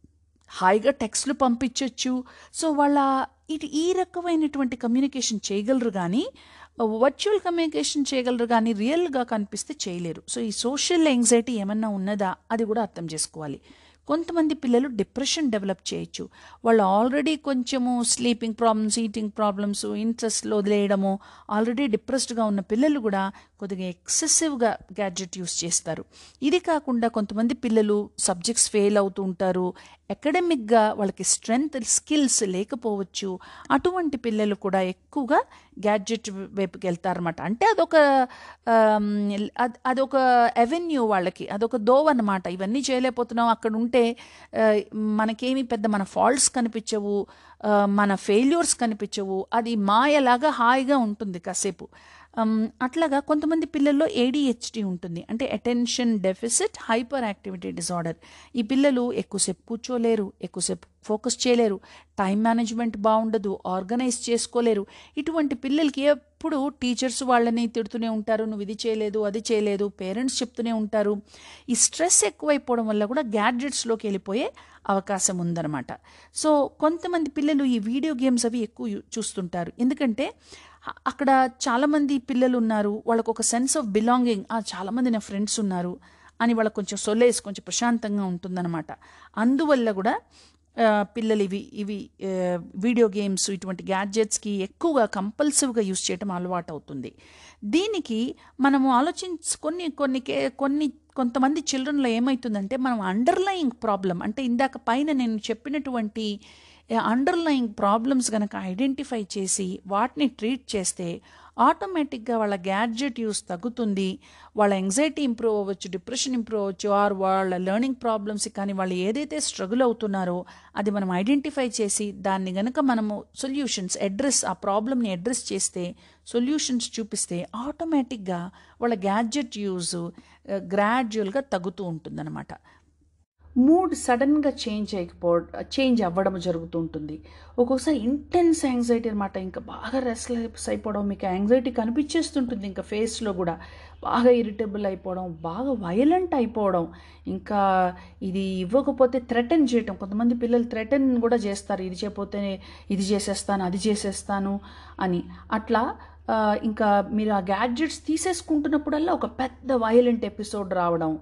హాయిగా టెక్స్ట్లు పంపించవచ్చు సో వాళ్ళ ఇటు ఈ రకమైనటువంటి కమ్యూనికేషన్ చేయగలరు కానీ వర్చువల్ కమ్యూనికేషన్ చేయగలరు కానీ రియల్గా కనిపిస్తే చేయలేరు సో ఈ సోషల్ యాంగ్జైటీ ఏమన్నా ఉన్నదా అది కూడా అర్థం చేసుకోవాలి కొంతమంది పిల్లలు డిప్రెషన్ డెవలప్ చేయొచ్చు వాళ్ళు ఆల్రెడీ కొంచెము స్లీపింగ్ ప్రాబ్లమ్స్ ఈటింగ్ ప్రాబ్లమ్స్ ఇంట్రెస్ట్లో వదిలేయడము ఆల్రెడీ డిప్రెస్డ్గా ఉన్న పిల్లలు కూడా కొద్దిగా ఎక్సెసివ్గా గ్యాడ్జెట్ యూస్ చేస్తారు ఇది కాకుండా కొంతమంది పిల్లలు సబ్జెక్ట్స్ ఫెయిల్ అవుతూ ఉంటారు అకాడమిక్గా వాళ్ళకి స్ట్రెంగ్త్ స్కిల్స్ లేకపోవచ్చు అటువంటి పిల్లలు కూడా ఎక్కువగా గ్యాడ్జెట్ వైపుకి వెళ్తారన్నమాట అంటే అదొక ఆమ్, అద్- అదొక అవెన్యూ వాళ్ళకి అదొక దోవ అన్నమాట ఇవన్నీ చేయలేకపోతున్నాం అక్కడ ఉంటే ఆ, మనకేమి పెద్ద మన ఫాల్ట్స్ కనిపించవు ఆ, మన ఫెయిల్యూర్స్ కనిపించవు అది మాయలాగా హాయిగా ఉంటుంది కాసేపు అమ్, అట్లాగా కొంతమంది పిల్లల్లో ఏడిహెచ్డి ఉంటుంది అంటే attention deficit hyperactivity disorder ఈ పిల్లలు ఎక్కువసేపు కూర్చోలేరు ఎక్కువసేపు ఫోకస్ చేయలేరు టైం మేనేజ్మెంట్ బాగుండదు ఆర్గనైజ్ చేసుకోలేరు ఇటువంటి పిల్లలకి ఎప్పుడు టీచర్స్ వాళ్ళని తిడుతూనే ఉంటారు నువ్వు ఇది చేయలేదు అది చేయలేదు పేరెంట్స్ చెప్తూనే ఉంటారు ఈ స్ట్రెస్ ఎక్కువైపోవడం వల్ల కూడా గ్యాడ్జెట్స్లోకి వెళ్ళిపోయే అవకాశం ఉందన్నమాట సో కొంతమంది పిల్లలు ఈ వీడియో గేమ్స్ అవి ఎక్కువ యూ- చూస్తుంటారు ఎందుకంటే అ- అక్కడ చాలామంది పిల్లలు ఉన్నారు వాళ్ళకు ఒక సెన్స్ ఆఫ్ బిలాంగింగ్ చాలామంది నా ఫ్రెండ్స్ ఉన్నారు అని వాళ్ళకి కొంచెం సొలేస్ కొంచెం ప్రశాంతంగా ఉంటుందన్నమాట అందువల్ల కూడా ఆ, పిల్లలు ఇవి ఇవి ఆ, వీడియో గేమ్స్ ఇటువంటి గ్యాడ్జెట్స్కి ఎక్కువగా కంపల్సివ్గా యూస్ చేయడం అలవాటు అవుతుంది దీనికి మనము ఆలోచించ కొన్ని కొన్ని కే- కొన్ని కొంతమంది చిల్డ్రన్లో ఏమవుతుందంటే మనం అండర్లయింగ్ ప్రాబ్లం అంటే ఇందాక పైన నేను చెప్పినటువంటి అండర్లయింగ్ ప్రాబ్లమ్స్ కనుక ఐడెంటిఫై చేసి వాటిని ట్రీట్ చేస్తే ఆటోమేటిక్గా వాళ్ళ గ్యాడ్జెట్ యూస్ తగ్గుతుంది వాళ్ళ ఎంగ్జైటీ ఇంప్రూవ్ అవ్వచ్చు డిప్రెషన్ ఇంప్రూవ్ అవ్వచ్చు ఆర్ వాళ్ళ లెర్నింగ్ ప్రాబ్లమ్స్ కానీ వాళ్ళు ఏదైతే స్ట్రగుల్ అవుతున్నారో అది మనం ఐడెంటిఫై చేసి దాన్ని గనక మనము సొల్యూషన్స్ అడ్రస్ ఆ ప్రాబ్లమ్ని అడ్రస్ చేస్తే సొల్యూషన్స్ చూపిస్తే ఆటోమేటిక్గా వాళ్ళ గ్యాడ్జెట్ యూజ్ గ్రాడ్యువల్గా తగ్గుతూ ఉంటుందన్నమాట మూడ్ సడన్గా చేంజ్ అయిపో చేంజ్ అవ్వడం జరుగుతూ ఉంటుంది ఒక్కొక్కసారి ఇంటెన్స్ యాంగ్జైటీ అనమాట ఇంకా బాగా రెస్ట్లెస్ అయిపోవడం మీకు యాంగ్జైటీ కనిపించేస్తుంటుంది ఇంకా ఫేస్లో కూడా బాగా ఇరిటబుల్ అయిపోవడం బాగా వైలెంట్ అయిపోవడం ఇంకా ఇది ఇవ్వకపోతే థ్రెటన్ చేయటం కొంతమంది పిల్లలు థ్రెటన్ కూడా చేస్తారు ఇది చేయకపోతే ఇది చేసేస్తాను అది చేసేస్తాను అని అట్లా ఆ, ఇంకా మీరు ఆ గ్యాడ్జెట్స్ తీసేసుకుంటున్నప్పుడల్లా ఒక పెద్ద వైలెంట్ ఎపిసోడ్ రావడం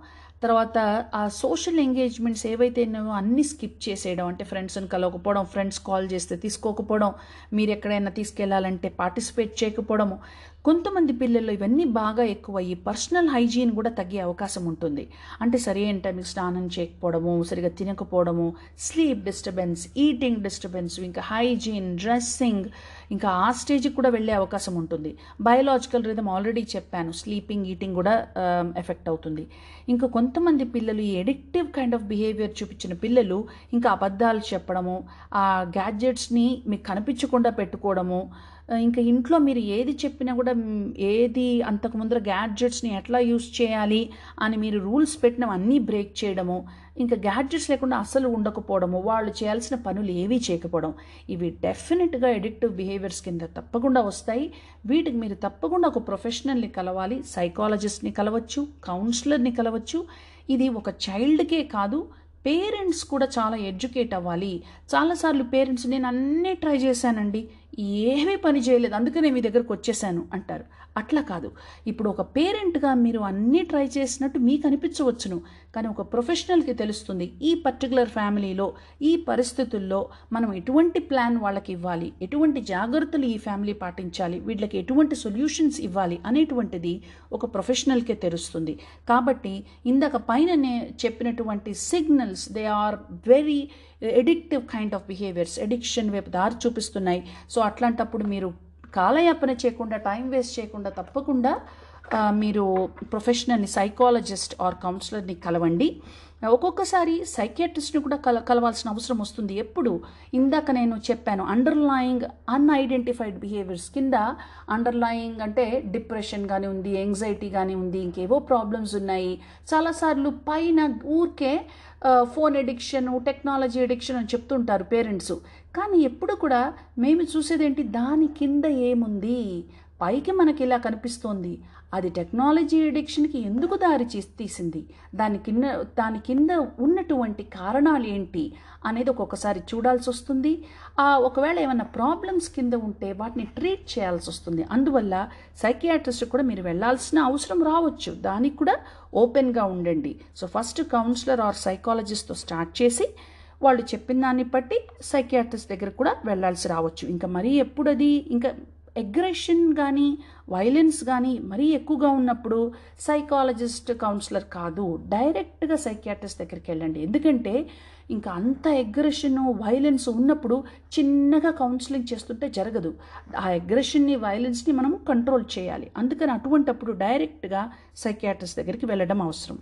తర్వాత ఆ సోషల్ ఎంగేజ్మెంట్స్ ఏవైతే ఉన్నాయో అన్నీ స్కిప్ చేసేయడం అంటే ఫ్రెండ్స్ని కలవకపోవడం ఫ్రెండ్స్ కాల్ చేస్తే తీసుకోకపోవడం మీరు ఎక్కడైనా తీసుకెళ్లాలంటే పార్టిసిపేట్ చేయకపోవడము కొంతమంది పిల్లల్లో ఇవన్నీ బాగా ఎక్కువయ్యి పర్సనల్ హైజీన్ కూడా తగ్గే అవకాశం ఉంటుంది అంటే సరి అయిన టైంకి స్నానం చేయకపోవడము సరిగా తినకపోవడము స్లీప్ డిస్టర్బెన్స్ ఈటింగ్ డిస్టర్బెన్స్ ఇంకా హైజీన్ డ్రెస్సింగ్ ఇంకా ఆ స్టేజ్కి కూడా వెళ్ళే అవకాశం ఉంటుంది బయోలాజికల్ రిథమ్ ఆల్రెడీ చెప్పాను స్లీపింగ్ ఈటింగ్ కూడా ఎఫెక్ట్ అవుతుంది ఇంకా కొంతమంది పిల్లలు ఈ ఎడిక్టివ్ కైండ్ ఆఫ్ బిహేవియర్ చూపించిన పిల్లలు ఇంకా అబద్ధాలు చెప్పడము ఆ గ్యాడ్జెట్స్ని మీకు కనిపించకుండా పెట్టుకోవడము ఇంకా ఇంట్లో మీరు ఏది చెప్పినా కూడా మ్, ఏది అంతకు ముందర గ్యాడ్జెట్స్ని ఎట్లా యూస్ చేయాలి అని మీరు రూల్స్ పెట్టినవన్నీ బ్రేక్ చేయడము ఇంకా గ్యాడ్జెట్స్ లేకుండా అసలు ఉండకపోవడము వాళ్ళు చేయాల్సిన పనులు ఏవీ చేయకపోవడం ఇవి డెఫినెట్గా ఎడిక్టివ్ బిహేవియర్స్ కింద తప్పకుండా వస్తాయి వీటికి మీరు తప్పకుండా ఒక ప్రొఫెషనల్ని కలవాలి సైకాలజిస్ట్ని కలవచ్చు కౌన్సిలర్ని కలవచ్చు ఇది ఒక చైల్డ్కే కాదు పేరెంట్స్ కూడా చాలా ఎడ్యుకేట్ అవ్వాలి చాలాసార్లు పేరెంట్స్ నేను అన్నీ ట్రై చేశానండి ఏమీ పని చేయలేదు అందుకనే మీ దగ్గరకు వచ్చేసాను అంటారు అట్లా కాదు ఇప్పుడు ఒక పేరెంట్గా మీరు అన్నీ ట్రై చేసినట్టు మీకు అనిపించవచ్చును కానీ ఒక ప్రొఫెషనల్కి తెలుస్తుంది ఈ పర్టికులర్ ఫ్యామిలీలో ఈ పరిస్థితుల్లో మనం ఎటువంటి ప్లాన్ వాళ్ళకి ఇవ్వాలి ఎటువంటి జాగ్రత్తలు ఈ ఫ్యామిలీ పాటించాలి వీళ్ళకి ఎటువంటి సొల్యూషన్స్ ఇవ్వాలి అనేటువంటిది ఒక ప్రొఫెషనల్కే తెలుస్తుంది కాబట్టి ఇందాక పైన నే- చెప్పినటువంటి signals they are very addictive kind of behaviours addiction వైపు దారి చూపిస్తున్నాయి సో అట్లాంటప్పుడు మీరు కాలయాపన చేయకుండా టైం వేస్ట్ చేయకుండా తప్పకుండా ఆ, మీరు ప్రొఫెషనల్ని సైకాలజిస్ట్ ఆర్ కౌన్సిలర్ని కలవండి ఒక్కొక్కసారి సైకియాట్రిస్ట్ని కూడా కల కలవాల్సిన అవసరం వస్తుంది ఎప్పుడు ఇందాక నేను చెప్పాను అండర్లయింగ్ అన్ఐడెంటిఫైడ్ బిహేవియర్స్ కింద అండర్లయింగ్ అంటే డిప్రెషన్ కానీ ఉంది ఎంగ్జైటీ కానీ ఉంది ఇంకేవో ప్రాబ్లమ్స్ ఉన్నాయి చాలాసార్లు పైన ఊరికే ఫోన్ ఎడిక్షన్ టెక్నాలజీ ఎడిక్షన్ అని చెప్తుంటారు పేరెంట్స్ కానీ ఎప్పుడు కూడా మేము చూసేదేంటి దాని కింద ఏముంది పైకి మనకి ఇలా కనిపిస్తోంది అది టెక్నాలజీ ఎడిక్షన్కి ఎందుకు దారి చేసి తీసింది దాని కింద దాని కింద ఉన్నటువంటి కారణాలు ఏంటి అనేది ఒక్కొక్కసారి చూడాల్సి వస్తుంది ఆ ఒకవేళ ఏమైనా ప్రాబ్లమ్స్ కింద ఉంటే వాటిని ట్రీట్ చేయాల్సి వస్తుంది అందువల్ల సైకియాట్రిస్ట్ కూడా మీరు వెళ్ళాల్సిన అవసరం రావచ్చు దానికి కూడా ఓపెన్గా ఉండండి సో ఫస్ట్ కౌన్సిలర్ ఆర్ సైకాలజిస్ట్తో స్టార్ట్ చేసి వాళ్ళు చెప్పిన దాన్ని బట్టి సైకియాట్రిస్ట్ దగ్గర కూడా వెళ్ళాల్సి రావచ్చు ఇంకా మరీ ఎప్పుడు అది ఇంకా అగ్రెషన్ కానీ వైలెన్స్ కానీ మరీ ఎక్కువగా ఉన్నప్పుడు సైకాలజిస్ట్ కౌన్సిలర్ కాదు డైరెక్ట్గా సైకియాట్రిస్ట్ దగ్గరికి వెళ్ళండి ఎందుకంటే ఇంకా అంత అగ్రెషన్ వైలెన్స్ ఉన్నప్పుడు చిన్నగా కౌన్సిలింగ్ చేస్తుంటే జరగదు ఆ అగ్రెషన్ని వైలెన్స్ని మనం కంట్రోల్ చేయాలి అందుకని అటువంటప్పుడు డైరెక్ట్గా సైకియాట్రిస్ట్ దగ్గరికి వెళ్ళడం అవసరం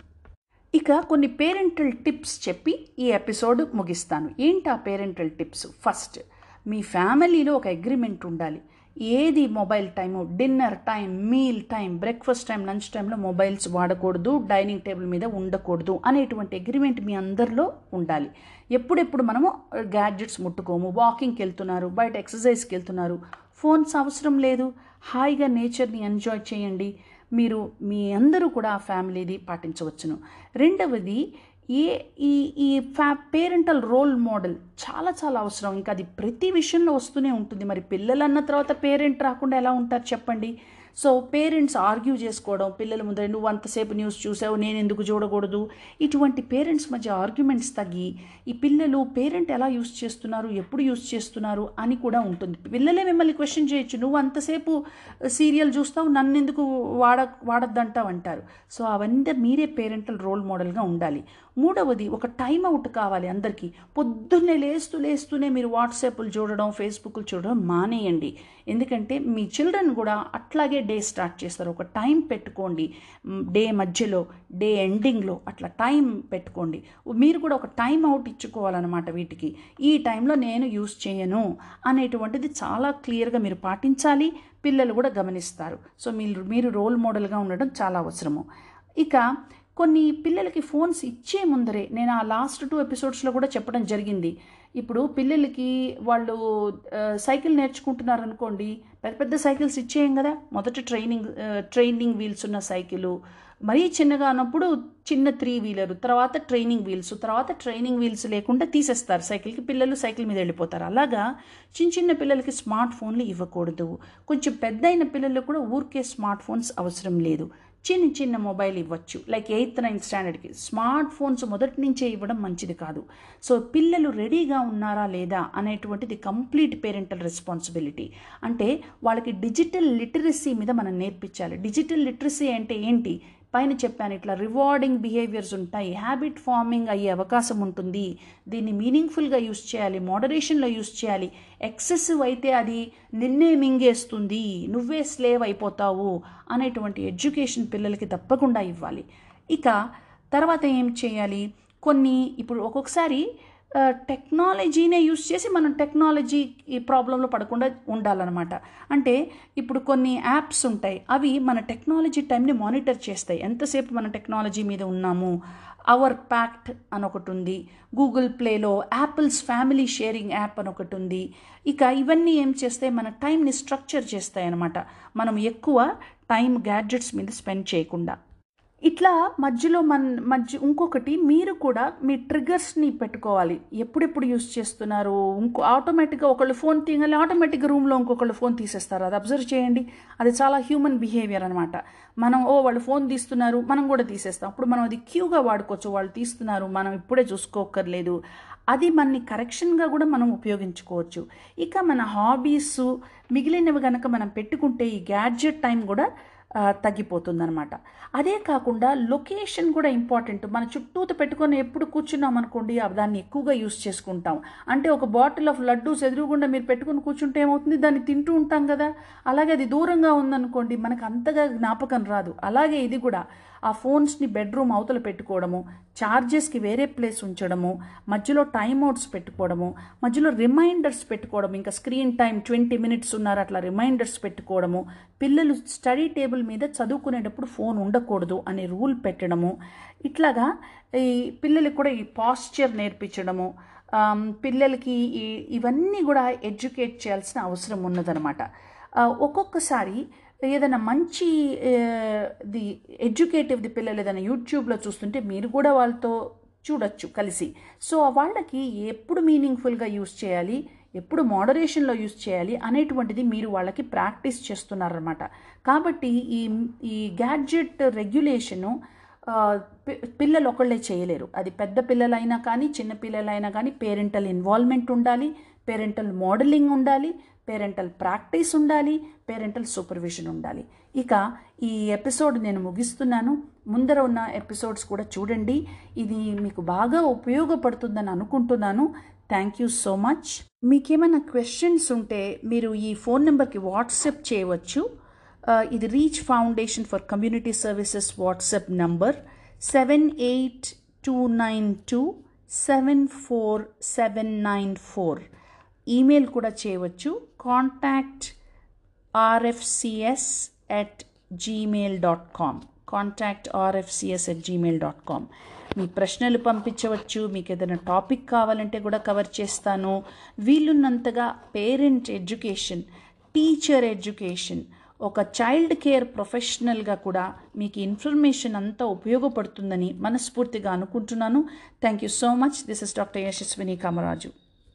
ఇక కొన్ని పేరెంటల్ టిప్స్ చెప్పి ఈ ఎపిసోడ్ ముగిస్తాను ఏంటి ఆ పేరెంటల్ టిప్స్ ఫస్ట్ మీ ఫ్యామిలీలో ఒక అగ్రిమెంట్ ఉండాలి ఏది mobile time dinner time meal time breakfast time lunch టైంలో మొబైల్స్ వాడకూడదు డైనింగ్ టేబుల్ మీద ఉండకూడదు అనేటువంటి అగ్రిమెంట్ మీ అందరిలో ఉండాలి ఎప్పుడెప్పుడు మనము గ్యాడ్జెట్స్ ముట్టుకోము వాకింగ్కి వెళ్తున్నారు బయట ఎక్సర్సైజ్కి వెళ్తున్నారు ఫోన్స్ అవసరం లేదు హాయిగా నేచర్ని ఎంజాయ్ చేయండి మీరు మీ అందరూ కూడా ఆ ఫ్యామిలీది పాటించవచ్చును రెండవది ఏ ఈ ఈ ఫ్యా పేరెంటల్ రోల్ మోడల్ చాలా చాలా అవసరం ఇంకా అది ప్రతి విషయంలో వస్తూనే ఉంటుంది మరి పిల్లలు అన్న తర్వాత పేరెంట్ రాకుండా ఎలా ఉంటారు చెప్పండి సో పేరెంట్స్ ఆర్గ్యూ చేసుకోవడం పిల్లల ముందర నువ్వు అంతసేపు న్యూస్ చూసావు నేను ఎందుకు చూడకూడదు ఇటువంటి పేరెంట్స్ మధ్య ఆర్గ్యుమెంట్స్ తగ్గి ఈ పిల్లలు పేరెంట్ ఎలా యూస్ చేస్తున్నారు ఎప్పుడు యూస్ చేస్తున్నారు అని కూడా ఉంటుంది పిల్లలే మిమ్మల్ని క్వశ్చన్ చేయొచ్చు నువ్వు అంతసేపు సీరియల్ చూస్తావు నన్ను ఎందుకు వాడ వాడద్దంటావు అంటారు సో అవన్నీ మీరే పేరెంటల్ రోల్ మోడల్గా ఉండాలి మూడవది ఒక టైం అవుట్ కావాలి అందరికీ పొద్దున్నే లేస్తూ లేస్తూనే మీరు వాట్సాప్లు చూడడం ఫేస్బుక్లు చూడడం మానేయండి ఎందుకంటే మీ చిల్డ్రన్ కూడా అట్లాగే డే స్టార్ట్ చేస్తారు ఒక టైం పెట్టుకోండి డే మధ్యలో డే ఎండింగ్లో అట్లా టైం పెట్టుకోండి మీరు కూడా ఒక టైం అవుట్ ఇచ్చుకోవాలన్నమాట వీటికి ఈ టైంలో నేను యూస్ చేయను అనేటువంటిది చాలా క్లియర్గా మీరు పాటించాలి పిల్లలు కూడా గమనిస్తారు సో మీరు మీరు రోల్ మోడల్గా ఉండడం చాలా అవసరము ఇక కొన్ని పిల్లలకి ఫోన్స్ ఇచ్చే ముందరే నేను ఆ లాస్ట్ టూ ఎపిసోడ్స్లో కూడా చెప్పడం జరిగింది ఇప్పుడు పిల్లలకి వాళ్ళు ఆ, సైకిల్ నేర్చుకుంటున్నారు అనుకోండి పెద్ద పెద్ద సైకిల్స్ ఇచ్చేయం కదా మొదట ట్రైనింగ్ ఆ, ట్రైనింగ్ వీల్స్ ఉన్న సైకిలు మరీ చిన్నగా ఉన్నప్పుడు చిన్న త్రీ వీలర్ తర్వాత ట్రైనింగ్ వీల్స్ తర్వాత ట్రైనింగ్ వీల్స్ లేకుండా తీసేస్తారు సైకిల్కి పిల్లలు సైకిల్ మీద వెళ్ళిపోతారు అలాగా చిన్న చిన్న పిల్లలకి స్మార్ట్ ఫోన్లు ఇవ్వకూడదు కొంచెం పెద్ద అయిన పిల్లలకు కూడా ఊరికే స్మార్ట్ ఫోన్స్ అవసరం లేదు చిన్న చిన్న మొబైల్ ఇవ్వచ్చు లైక్ ఎయిత్ నైన్త్ స్టాండర్డ్కి స్మార్ట్ ఫోన్స్ మొదటి నుంచే ఇవ్వడం మంచిది కాదు సో పిల్లలు రెడీగా ఉన్నారా లేదా అనేటువంటిది కంప్లీట్ పేరెంటల్ రెస్పాన్సిబిలిటీ అంటే వాళ్ళకి డిజిటల్ లిటరసీ మీద మనం నేర్పించాలి డిజిటల్ లిటరసీ అంటే ఏంటి పైన చెప్పాను ఇట్లా రివార్డింగ్ బిహేవియర్స్ ఉంటాయి హ్యాబిట్ ఫార్మింగ్ అయ్యే అవకాశం ఉంటుంది దీన్ని మీనింగ్ఫుల్గా యూస్ చేయాలి మోడరేషన్లో యూస్ చేయాలి ఎక్సెసివ్ అయితే అది నిన్నే మింగేస్తుంది నువ్వే స్లేవ్ అయిపోతావు అనేటువంటి ఎడ్యుకేషన్ పిల్లలకి తప్పకుండా ఇవ్వాలి ఇక తర్వాత ఏం చేయాలి కొన్ని ఇప్పుడు ఒక్కొక్కసారి టెక్నాలజీనే యూస్ చేసి మనం టెక్నాలజీ ఈ ప్రాబ్లంలో పడకుండా ఉండాలన్నమాట అంటే ఇప్పుడు కొన్ని యాప్స్ ఉంటాయి అవి మన టెక్నాలజీ టైంని మానిటర్ చేస్తాయి ఎంతసేపు మన టెక్నాలజీ మీద ఉన్నాము అవర్ ప్యాక్ట్ అని ఒకటి ఉంది గూగుల్ ప్లేలో యాపిల్స్ ఫ్యామిలీ షేరింగ్ యాప్ అని ఒకటి ఉంది ఇక ఇవన్నీ ఏం చేస్తాయి మన టైంని స్ట్రక్చర్ చేస్తాయి అన్నమాట మనం ఎక్కువ టైం గ్యాడ్జెట్స్ మీద స్పెండ్ చేయకుండా ఇట్లా మధ్యలో మన మధ్య ఇంకొకటి మీరు కూడా మీ ట్రిగర్స్ని పెట్టుకోవాలి ఎప్పుడెప్పుడు యూస్ చేస్తున్నారు ఇంకో ఆటోమేటిక్గా ఒకళ్ళు ఫోన్ తీయగానే ఆటోమేటిక్గా రూమ్లో ఇంకొకళ్ళు ఫోన్ తీసేస్తారు అది అబ్జర్వ్ చేయండి అది చాలా హ్యూమన్ బిహేవియర్ అనమాట మనం ఓ వాళ్ళు ఫోన్ తీస్తున్నారు మనం కూడా తీసేస్తాం అప్పుడు మనం అది క్యూగా వాడుకోవచ్చు వాళ్ళు తీస్తున్నారు మనం ఇప్పుడే చూసుకోక్కర్లేదు అది మనని కరెక్షన్గా కూడా మనం ఉపయోగించుకోవచ్చు ఇక మన హాబీస్ మిగిలినవి కనుక మనం పెట్టుకుంటే ఈ గ్యాడ్జెట్ టైం కూడా తగ్గిపోతుందనమాట అదే కాకుండా లొకేషన్ కూడా ఇంపార్టెంట్ మన చుట్టూత పెట్టుకొని ఎప్పుడు కూర్చున్నాం అనుకోండి దాన్ని ఎక్కువగా యూస్ చేసుకుంటాం అంటే ఒక బాటిల్ ఆఫ్ లడ్డూస్ ఎదురుగుండా మీరు పెట్టుకొని కూర్చుంటే ఏమవుతుంది దాన్ని తింటూ ఉంటాం కదా అలాగే అది దూరంగా ఉందనుకోండి మనకు అంతగా జ్ఞాపకం రాదు అలాగే ఇది కూడా ఆ ఫోన్స్ని బెడ్రూమ్ అవతల పెట్టుకోవడము ఛార్జెస్కి వేరే ప్లేస్ ఉంచడము మధ్యలో టైమ్ అవుట్స్ పెట్టుకోవడము మధ్యలో రిమైండర్స్ పెట్టుకోవడం ఇంకా స్క్రీన్ టైం ట్వంటీ మినిట్స్ ఉన్నారు అట్లా రిమైండర్స్ పెట్టుకోవడము పిల్లలు స్టడీ టేబుల్ మీద చదువుకునేటప్పుడు ఫోన్ ఉండకూడదు అనే రూల్ పెట్టడము ఇట్లాగా ఈ పిల్లలకి కూడా ఈ పాస్చర్ నేర్పించడము పిల్లలకి ఈ ఇవన్నీ కూడా ఎడ్యుకేట్ చేయాల్సిన అవసరం ఉన్నదనమాట ఒక్కొక్కసారి ఏదైనా మంచి ది ఎడ్యుకేటివ్ది పిల్లలు ఏదైనా యూట్యూబ్లో చూస్తుంటే మీరు కూడా వాళ్ళతో చూడొచ్చు కలిసి సో వాళ్ళకి ఎప్పుడు మీనింగ్ఫుల్గా యూస్ చేయాలి ఎప్పుడు మోడరేషన్లో యూస్ చేయాలి అనేటువంటిది మీరు వాళ్ళకి ప్రాక్టీస్ చేస్తున్నారన్నమాట కాబట్టి ఈ ఈ గ్యాడ్జెట్ రెగ్యులేషను పిల్లలు ఒకళ్ళే చేయలేరు అది పెద్ద పిల్లలైనా కానీ చిన్న పిల్లలైనా కానీ పేరెంటల్ ఇన్వాల్వ్మెంట్ ఉండాలి పేరెంటల్ మోడలింగ్ ఉండాలి పేరెంటల్ ప్రాక్టీస్ ఉండాలి పేరెంటల్ సూపర్విజన్ ఉండాలి ఇక ఈ ఎపిసోడ్ నేను ముగిస్తున్నాను ముందర ఉన్న ఎపిసోడ్స్ కూడా చూడండి ఇది మీకు బాగా ఉపయోగపడుతుందని అనుకుంటున్నాను థ్యాంక్ యూ సో మచ్ మీకేమైనా క్వశ్చన్స్ ఉంటే మీరు ఈ ఫోన్ నెంబర్కి వాట్సాప్ చేయవచ్చు ఇది Reach Foundation for Community Services WhatsApp number seven eight two nine two seven four seven nine four email కూడా చేయవచ్చు contact RFCS at Gmail dot com contact RFCS at Gmail dot com మీ ప్రశ్నలు పంపించవచ్చు మీకు ఏదైనా topic కావాలంటే కూడా cover చేస్తాను వీలున్నంతగా పేరెంట్ ఎడ్యుకేషన్ టీచర్ ఎడ్యుకేషన్ ఒక చైల్డ్ కేర్ ప్రొఫెషనల్గా కూడా మీకు ఇన్ఫర్మేషన్ అంతా ఉపయోగపడుతుందని మనస్ఫూర్తిగా అనుకుంటున్నాను thank you so much this is doctor Yashaswini Kamaraju